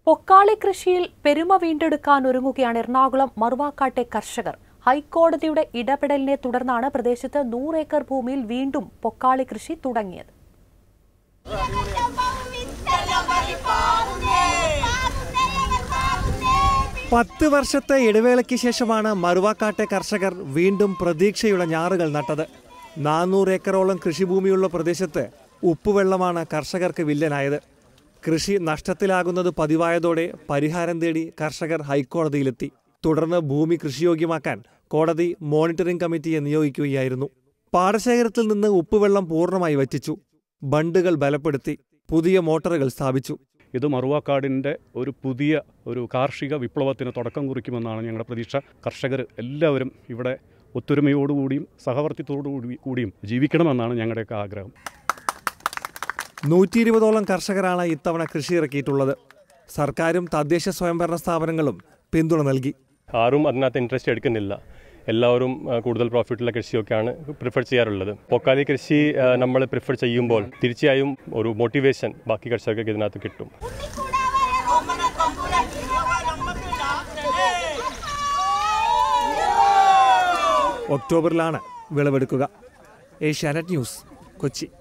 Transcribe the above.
പൊക്കാളി കൃഷിയിൽ പെരുമ വീണ്ടെടുക്കാൻ ഒരുങ്ങുകയാണ് എറണാകുളം മറുവാക്കാട്ടെ കർഷകർ ഹൈക്കോടതിയുടെ ഇടപെടലിനെ തുടർന്നാണ് പ്രദേശത്ത് നൂറേക്കർ ഭൂമിയിൽ വീണ്ടും പൊക്കാളി കൃഷി തുടങ്ങിയത് പത്ത് വർഷത്തെ ഇടവേളയ്ക്ക് ശേഷമാണ് മറുവാക്കാട്ടെ കർഷകർ വീണ്ടും പ്രതീക്ഷയുടെ ഞാറുകൾ നട്ടത് നാനൂറ് ഏക്കറോളം കൃഷിഭൂമിയുള്ള പ്രദേശത്ത് ഉപ്പുവെള്ളമാണ് കർഷകർക്ക് വില്ലനായത് കൃഷി നഷ്ടത്തിലാകുന്നത് പതിവായതോടെ പരിഹാരം തേടി കർഷകർ ഹൈക്കോടതിയിലെത്തി തുടർന്ന് ഭൂമി കൃഷിയോഗ്യമാക്കാൻ കോടതി മോണിറ്ററിംഗ് കമ്മിറ്റിയെ നിയോഗിക്കുകയായിരുന്നു പാടശേഖരത്തിൽ നിന്ന് ഉപ്പുവെള്ളം പൂർണ്ണമായി വറ്റിച്ചു ബണ്ടുകൾ ബലപ്പെടുത്തി പുതിയ മോട്ടോറുകൾ സ്ഥാപിച്ചു ഇത് മറുവാക്കാടിൻ്റെ ഒരു പുതിയ ഒരു കാർഷിക വിപ്ലവത്തിന് തുടക്കം കുറിക്കുമെന്നാണ് ഞങ്ങളുടെ പ്രതീക്ഷ കർഷകർ എല്ലാവരും ഇവിടെ ഒത്തൊരുമയോടുകൂടിയും സഹവർത്തിത്വത്തോടു കൂടിയും ജീവിക്കണമെന്നാണ് ഞങ്ങളുടെയൊക്കെ ആഗ്രഹം നൂറ്റി ഇരുപതോളം കർഷകരാണ് ഇത്തവണ കൃഷി ഇറക്കിയിട്ടുള്ളത് സർക്കാരും തദ്ദേശ സ്വയംഭരണ സ്ഥാപനങ്ങളും പിന്തുണ നൽകി ആരും അതിനകത്ത് ഇൻട്രസ്റ്റ് എടുക്കുന്നില്ല എല്ലാവരും ആ, കൂടുതൽ പ്രോഫിറ്റുള്ള കൃഷിയൊക്കെയാണ് പ്രിഫർ ചെയ്യാറുള്ളത് പൊക്കാലി കൃഷി നമ്മൾ പ്രിഫർ ചെയ്യുമ്പോൾ തീർച്ചയായും ഒരു മോട്ടിവേഷൻ ബാക്കി കർഷകർക്ക് ഇതിനകത്ത് കിട്ടും ഒക്ടോബറിലാണ് വിളവെടുക്കുക ഏഷ്യാനെറ്റ് ന്യൂസ് കൊച്ചി